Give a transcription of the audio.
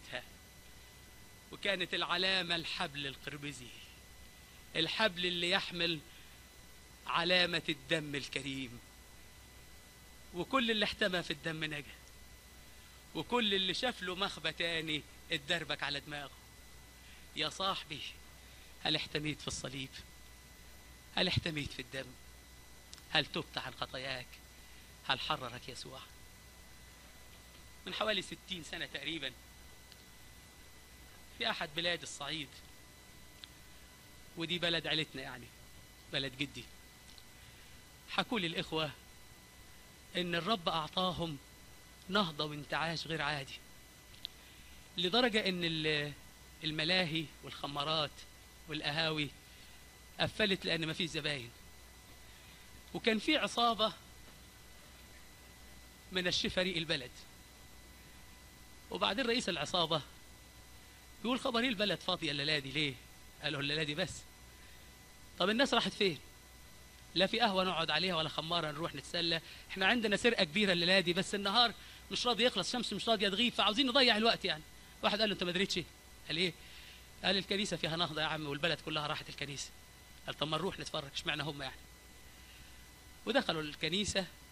بتاعتها وكانت العلامة الحبل القرمزي الحبل اللي يحمل علامة الدم الكريم وكل اللي احتمى في الدم نجا وكل اللي شاف له مخبى تاني اتدربك على دماغه يا صاحبي هل احتميت في الصليب هل احتميت في الدم هل تبت عن خطاياك هل حررك يسوع من حوالي ستين سنة تقريبا في أحد بلاد الصعيد ودي بلد عيلتنا يعني بلد جدي حكوا لي الإخوة إن الرب أعطاهم نهضة وانتعاش غير عادي لدرجة إن ال- الملاهي والخمارات والقهاوي قفلت لأن مفيش زباين وكان في عصابة من الشفري البلد وبعدين رئيس العصابة بيقول خبر ايه البلد فاضية الليلة دي ليه؟ قالوا الليلة دي بس طب الناس راحت فين؟ لا في قهوة نقعد عليها ولا خمارة نروح نتسلى احنا عندنا سرقة كبيرة الليلة دي بس النهار مش راضي يخلص الشمس مش راضية تغيب فعاوزين نضيع الوقت يعني واحد قال له انت ما دريتش قال ايه؟ قال الكنيسة فيها نهضة يا عم والبلد كلها راحت الكنيسة قال طب ما نروح نتفرج اشمعنى هم يعني ودخلوا الكنيسة